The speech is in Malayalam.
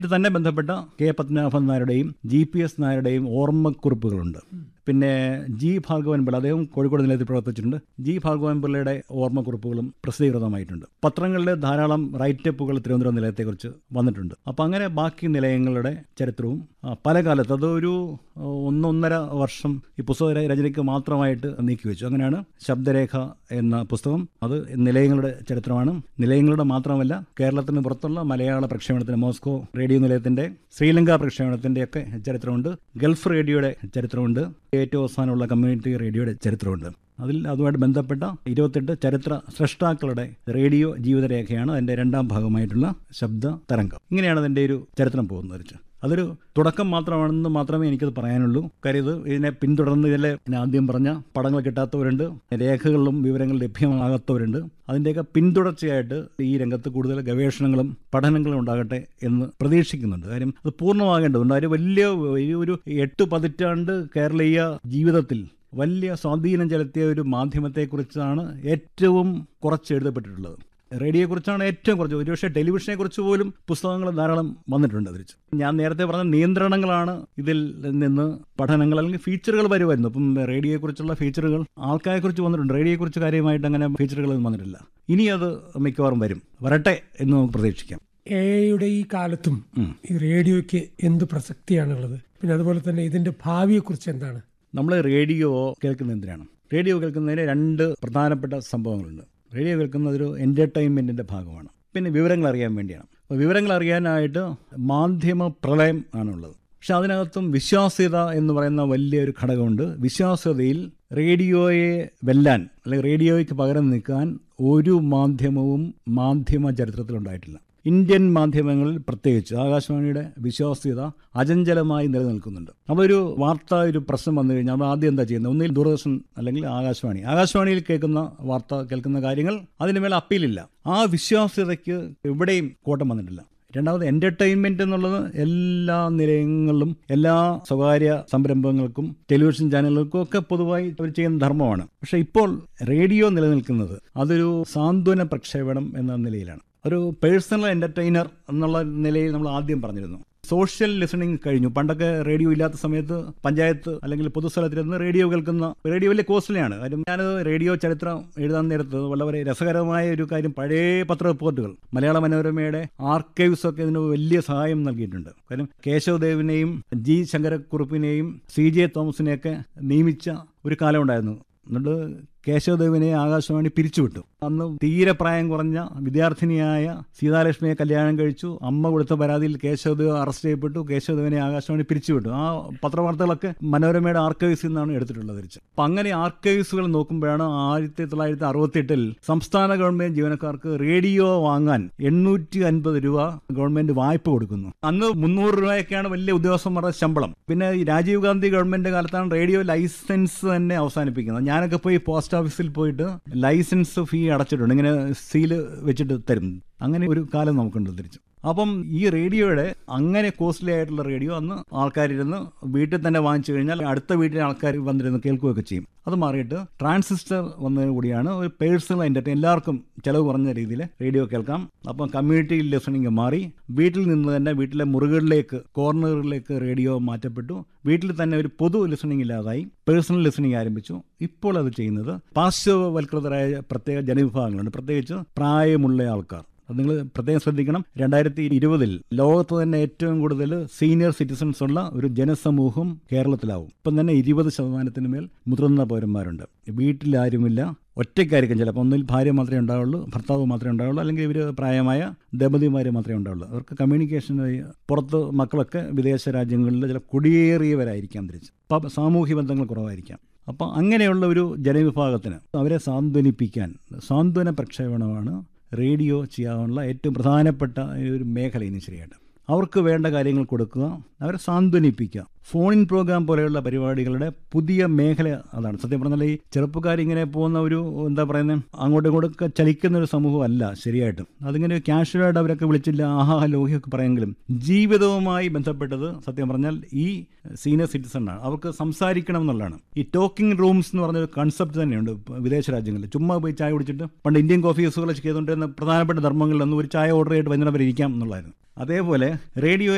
ഇത് തന്നെ ബന്ധപ്പെട്ട കെ പത്മനാഭൻ നായരുടെയും ജി പി എസ് നായരുടെയും ഓർമ്മക്കുറിപ്പുകളുണ്ട് പിന്നെ ജി ഭാർഗവൻ പിള്ള അദ്ദേഹം കോഴിക്കോട് നിലയത്തിൽ പ്രവർത്തിച്ചിട്ടുണ്ട് ജി ഭാർഗവൻ പിള്ളയുടെ ഓർമ്മക്കുറിപ്പുകളും പ്രസിദ്ധീകൃതമായിട്ടുണ്ട് പത്രങ്ങളിൽ ധാരാളം റൈറ്റപ്പുകൾ തിരുവനന്തപുരം നിലയത്തെക്കുറിച്ച് വന്നിട്ടുണ്ട് അപ്പം അങ്ങനെ ബാക്കി നിലയങ്ങളുടെ ചരിത്രവും ആ, പല കാലത്ത് അതൊരു ആ, ഒന്നൊന്നര വർഷം ഈ പുസ്തക ര- രചനയ്ക്ക് മാത്രമായിട്ട് നീക്കി വെച്ചു അങ്ങനെയാണ് ശബ്ദരേഖ എന്ന പുസ്തകം അത് നിലയങ്ങളുടെ ചരിത്രമാണ് നിലയങ്ങളുടെ മാത്രമല്ല കേരളത്തിന് പുറത്തുള്ള മലയാള പ്രക്ഷേപണത്തിന് മോസ്കോ റേഡിയോ നിലയത്തിന്റെ ശ്രീലങ്ക പ്രക്ഷേപണത്തിന്റെ ഒക്കെ ചരിത്രമുണ്ട് ഗൾഫ് റേഡിയോയുടെ ചരിത്രമുണ്ട് ഏറ്റവും അവസാനമുള്ള കമ്മ്യൂണിറ്റി റേഡിയോയുടെ ചരിത്രമുണ്ട് അതിൽ അതുമായിട്ട് ബന്ധപ്പെട്ട ഇരുപത്തെട്ട് ചരിത്ര സൃഷ്ടാക്കളുടെ റേഡിയോ ജീവിതരേഖയാണ് അതിന്റെ രണ്ടാം ഭാഗമായിട്ടുള്ള ശബ്ദ തരംഗം ഇങ്ങനെയാണ് അതിന്റെ ഒരു ചരിത്രം പോകുന്നത് വെച്ച് അതൊരു തുടക്കം മാത്രമാണെന്ന് മാത്രമേ എനിക്കത് പറയാനുള്ളൂ കാര്യം ഇത് ഇതിനെ പിന്തുടർന്ന് ഇതിലെ ഞാൻ ആദ്യം പറഞ്ഞ പടങ്ങൾ കിട്ടാത്തവരുണ്ട് രേഖകളിലും വിവരങ്ങൾ ലഭ്യമാകാത്തവരുണ്ട് അതിൻ്റെയൊക്കെ പിന്തുടർച്ചയായിട്ട് ഈ രംഗത്ത് കൂടുതൽ ഗവേഷണങ്ങളും പഠനങ്ങളും ഉണ്ടാകട്ടെ എന്ന് പ്രതീക്ഷിക്കുന്നുണ്ട് കാര്യം അത് പൂർണ്ണമാകേണ്ടതുണ്ട് ഒരു വലിയ ഒരു- ഒരു എട്ട് പതിറ്റാണ്ട് കേരളീയ ജീവിതത്തിൽ വലിയ സ്വാധീനം ചെലുത്തിയ ഒരു മാധ്യമത്തെക്കുറിച്ചാണ് ഏറ്റവും കുറച്ച് എഴുതപ്പെട്ടിട്ടുള്ളത് റേഡിയോയെക്കുറിച്ചാണ് ഏറ്റവും കുറച്ച് ഒരുപക്ഷെ ടെലിവിഷനെ കുറിച്ച് പോലും പുസ്തകങ്ങൾ ധാരാളം വന്നിട്ടുണ്ട് തിരിച്ച് ഞാൻ നേരത്തെ പറഞ്ഞ നിയന്ത്രണങ്ങളാണ് ഇതിൽ നിന്ന് പഠനങ്ങൾ അല്ലെങ്കിൽ ഫീച്ചറുകൾ വരുമായിരുന്നു അപ്പം റേഡിയോയെക്കുറിച്ചുള്ള ഫീച്ചറുകൾ ആൾക്കാരെക്കുറിച്ച് വന്നിട്ടുണ്ട് റേഡിയോയെക്കുറിച്ച് കാര്യമായിട്ട് അങ്ങനെ ഫീച്ചറുകളൊന്നും വന്നിട്ടില്ല ഇനി അത് മിക്കവാറും വരും വരട്ടെ എന്ന് നമുക്ക് പ്രതീക്ഷിക്കാം എ ഐയുടെ ഈ കാലത്തും ഈ റേഡിയോയ്ക്ക് എന്ത് പ്രസക്തിയാണുള്ളത് പിന്നെ അതുപോലെ തന്നെ ഇതിന്റെ ഭാവിയെക്കുറിച്ച് എന്താണ് നമ്മൾ റേഡിയോ കേൾക്കുന്നത് എന്തിനാണ് റേഡിയോ കേൾക്കുന്നതിന് രണ്ട് പ്രധാനപ്പെട്ട സംഭവങ്ങളുണ്ട് റേഡിയോ കേൾക്കുന്നത് ഒരു എൻ്റർടൈൻമെൻറ്റിൻ്റെ ഭാഗമാണ് പിന്നെ വിവരങ്ങൾ അറിയാൻ വേണ്ടിയാണ് അപ്പോൾ വിവരങ്ങൾ അറിയാനായിട്ട് മാധ്യമ പ്രളയം ആണുള്ളത് പക്ഷെ അതിനകത്തും വിശ്വാസ്യത എന്ന് പറയുന്ന വലിയൊരു ഘടകമുണ്ട് വിശ്വാസ്യതയിൽ റേഡിയോയെ വെല്ലാൻ അല്ലെങ്കിൽ റേഡിയോയ്ക്ക് പകരം നിൽക്കാൻ ഒരു മാധ്യമവും മാധ്യമ ചരിത്രത്തിലുണ്ടായിട്ടില്ല ഇന്ത്യൻ മാധ്യമങ്ങളിൽ പ്രത്യേകിച്ച് ആകാശവാണിയുടെ വിശ്വാസ്യത അചഞ്ചലമായി നിലനിൽക്കുന്നുണ്ട് അപ്പോൾ ഒരു വാർത്ത ഒരു പ്രശ്നം വന്നു കഴിഞ്ഞാൽ നമ്മൾ ആദ്യം എന്താ ചെയ്യുന്നത് ഒന്നിൽ ദൂരദർശൻ അല്ലെങ്കിൽ ആകാശവാണി ആകാശവാണിയിൽ കേൾക്കുന്ന വാർത്ത കേൾക്കുന്ന കാര്യങ്ങൾ അതിന് മേലെ അപ്പീലില്ല ആ വിശ്വാസ്യതയ്ക്ക് എവിടെയും കോട്ടം വന്നിട്ടില്ല രണ്ടാമത് എന്റർടൈൻമെന്റ് എന്നുള്ളത് എല്ലാ നിലയങ്ങളിലും എല്ലാ സ്വകാര്യ സംരംഭങ്ങൾക്കും ടെലിവിഷൻ ചാനലുകൾക്കും ഒക്കെ പൊതുവായി അവർ ചെയ്യുന്ന ധർമ്മമാണ് പക്ഷെ ഇപ്പോൾ റേഡിയോ നിലനിൽക്കുന്നത് അതൊരു സാന്ത്വന പ്രക്ഷേപണം എന്ന നിലയിലാണ് ഒരു പേഴ്സണൽ എന്റർടൈനർ എന്നുള്ള നിലയിൽ നമ്മൾ ആദ്യം പറഞ്ഞിരുന്നു സോഷ്യൽ ലിസണിങ് കഴിഞ്ഞു പണ്ടൊക്കെ റേഡിയോ ഇല്ലാത്ത സമയത്ത് പഞ്ചായത്ത് അല്ലെങ്കിൽ പൊതുസ്ഥലത്തിരുന്ന് റേഡിയോ കേൾക്കുന്ന റേഡിയോ വലിയ കോസ്റ്റ്ലിയാണ് കാര്യം ഞാനത് റേഡിയോ ചരിത്രം എഴുതാൻ നേരത്ത് വളരെ രസകരമായ ഒരു കാര്യം പഴയ പത്ര റിപ്പോർട്ടുകൾ മലയാള മനോരമയുടെ ആർക്കൈവ്സ് ഒക്കെ ഇതിന് വലിയ സഹായം നൽകിയിട്ടുണ്ട് കാര്യം കേശവദേവിനെയും ജി ശങ്കരക്കുറുപ്പിനെയും സി ജെ തോമസിനെയൊക്കെ നിയമിച്ച ഒരു കാലം ഉണ്ടായിരുന്നു എന്നിട്ട് കേശവദേവിനെ ആകാശവാണി പിരിച്ചുവിട്ടു അന്ന് തീരെ പ്രായം കുറഞ്ഞ വിദ്യാർത്ഥിനിയായ സീതാലക്ഷ്മിയെ കല്യാണം കഴിച്ചു അമ്മ കൊടുത്ത പരാതിയിൽ കേശവദേവ് അറസ്റ്റ് ചെയ്യപ്പെട്ടു കേശവദേവിനെ ആകാശവാണി പിരിച്ചുവിട്ടു ആ പത്രവാർത്തകളൊക്കെ മനോരമയുടെ ആർക്കൈവ്സിൽ നിന്നാണ് എടുത്തിട്ടുള്ളത് തിരിച്ച് അപ്പം അങ്ങനെ ആർക്കൈവ്സുകൾ നോക്കുമ്പോഴാണ് ആയിരത്തി തൊള്ളായിരത്തി അറുപത്തെട്ടിൽ സംസ്ഥാന ഗവൺമെന്റ് ജീവനക്കാർക്ക് റേഡിയോ വാങ്ങാൻ എണ്ണൂറ്റി അൻപത് രൂപ ഗവൺമെന്റ് വായ്പ കൊടുക്കുന്നു അന്ന് മുന്നൂറ് രൂപയൊക്കെയാണ് വലിയ ഉദ്യോഗസ്ഥന്മാരുടെ ശമ്പളം പിന്നെ ഈ രാജീവ് ഗാന്ധി ഗവൺമെന്റ് കാലത്താണ് റേഡിയോ ലൈസൻസ് തന്നെ അവസാനിപ്പിക്കുന്നത് ഞാനൊക്കെ പോയി പോസ്റ്റ് ഓഫീസിൽ പോയിട്ട് ലൈസൻസ് ഫീ അടച്ചിട്ടുണ്ട് ഇങ്ങനെ സീല് വെച്ചിട്ട് തരും അങ്ങനെ ഒരു കാലം നമുക്കുണ്ട് തിരിച്ചു അപ്പം ഈ റേഡിയോയുടെ അങ്ങനെ കോസ്റ്റ്ലി ആയിട്ടുള്ള റേഡിയോ അന്ന് ആൾക്കാരിരുന്ന് വീട്ടിൽ തന്നെ വാങ്ങിച്ചു കഴിഞ്ഞാൽ അടുത്ത വീട്ടിലെ ആൾക്കാർ വന്നിരുന്ന് കേൾക്കുകയൊക്കെ ചെയ്യും അത് മാറിയിട്ട് ട്രാൻസിസ്റ്റർ വന്നതിന് കൂടിയാണ് ഒരു പേഴ്സണൽ എൻ്റർടൈൻ എല്ലാവർക്കും ചിലവ് കുറഞ്ഞ രീതിയിൽ റേഡിയോ കേൾക്കാം അപ്പം കമ്മ്യൂണിറ്റി ലിസണിങ് മാറി വീട്ടിൽ നിന്ന് തന്നെ വീട്ടിലെ മുറികളിലേക്ക് കോർണറുകളിലേക്ക് റേഡിയോ മാറ്റപ്പെട്ടു വീട്ടിൽ തന്നെ ഒരു പൊതു ലിസണിങ് ഇല്ലാതായി പേഴ്സണൽ ലിസണിങ് ആരംഭിച്ചു ഇപ്പോൾ അത് ചെയ്യുന്നത് പാർശ്വവൽകൃതരായ പ്രത്യേക ജനവിഭാഗങ്ങളുണ്ട് പ്രത്യേകിച്ച് പ്രായമുള്ള ആൾക്കാർ അത് നിങ്ങൾ പ്രത്യേകം ശ്രദ്ധിക്കണം രണ്ടായിരത്തി ഇരുപതിൽ ലോകത്ത് തന്നെ ഏറ്റവും കൂടുതൽ സീനിയർ സിറ്റിസൺസ് ഉള്ള ഒരു ജനസമൂഹം കേരളത്തിലാവും ഇപ്പം തന്നെ ഇരുപത് ശതമാനത്തിന് മേൽ മുതിർന്ന പൗരന്മാരുണ്ട് വീട്ടിലാരുമില്ല ഒറ്റയ്ക്കായിരിക്കും ചിലപ്പോൾ ഒന്നിൽ ഭാര്യ മാത്രമേ ഉണ്ടാവുള്ളൂ ഭർത്താവ് മാത്രമേ ഉണ്ടാവുള്ളൂ അല്ലെങ്കിൽ ഇവർ പ്രായമായ ദമ്പതിമാർ മാത്രമേ ഉണ്ടാവുള്ളൂ അവർക്ക് കമ്മ്യൂണിക്കേഷൻ പുറത്ത് മക്കളൊക്കെ വിദേശ രാജ്യങ്ങളിൽ ചില കുടിയേറിയവരായിരിക്കാം തിരിച്ച് അപ്പം സാമൂഹ്യ ബന്ധങ്ങൾ കുറവായിരിക്കാം അപ്പം അങ്ങനെയുള്ള ഒരു ജനവിഭാഗത്തിന് അവരെ സാന്ത്വനിപ്പിക്കാൻ സാന്ത്വന പ്രക്ഷേപണമാണ് റേഡിയോ ചെയ്യാനുള്ള ഏറ്റവും പ്രധാനപ്പെട്ട ഒരു മേഖല ഇനി ശരിയായിട്ട് അവർക്ക് വേണ്ട കാര്യങ്ങൾ കൊടുക്കുക അവരെ സാന്ത്വനിപ്പിക്കുക ഫോൺ ഇൻ പ്രോഗ്രാം പോലെയുള്ള പരിപാടികളുടെ പുതിയ മേഖല അതാണ് സത്യം പറഞ്ഞാൽ ഈ ചെറുപ്പക്കാർ ഇങ്ങനെ പോകുന്ന ഒരു എന്താ പറയുന്നത് അങ്ങോട്ടും ഇങ്ങോട്ടൊക്കെ ചലിക്കുന്ന ഒരു സമൂഹം അല്ല ശരിയായിട്ടും അതിങ്ങനെ ക്യാഷ്വലായിട്ട് അവരൊക്കെ വിളിച്ചില്ല ആഹാ ലോഹിയൊക്കെ പറയുമെങ്കിലും ജീവിതവുമായി ബന്ധപ്പെട്ടത് സത്യം പറഞ്ഞാൽ ഈ സീനിയർ സിറ്റിസൺ ആണ് അവർക്ക് സംസാരിക്കണം എന്നുള്ളതാണ് ഈ ടോക്കിംഗ് റൂംസ് എന്ന് പറഞ്ഞൊരു കൺസെപ്റ്റ് തന്നെയുണ്ട് വിദേശ രാജ്യങ്ങളിൽ ചുമ്മാ പോയി ചായ കുടിച്ചിട്ട് പണ്ട് ഇന്ത്യൻ കോഫി ഹൗസുകൾ ചെയ്തുകൊണ്ടിരുന്ന പ്രധാനപ്പെട്ട ധർമ്മങ്ങളിൽ ഒന്ന് ഒരു ചായ ഓർഡർ ചെയ്തിട്ട് വൈകുന്നേരം വരെ ഇരിക്കാം എന്നുള്ളതായിരുന്നു അതേപോലെ റേഡിയോ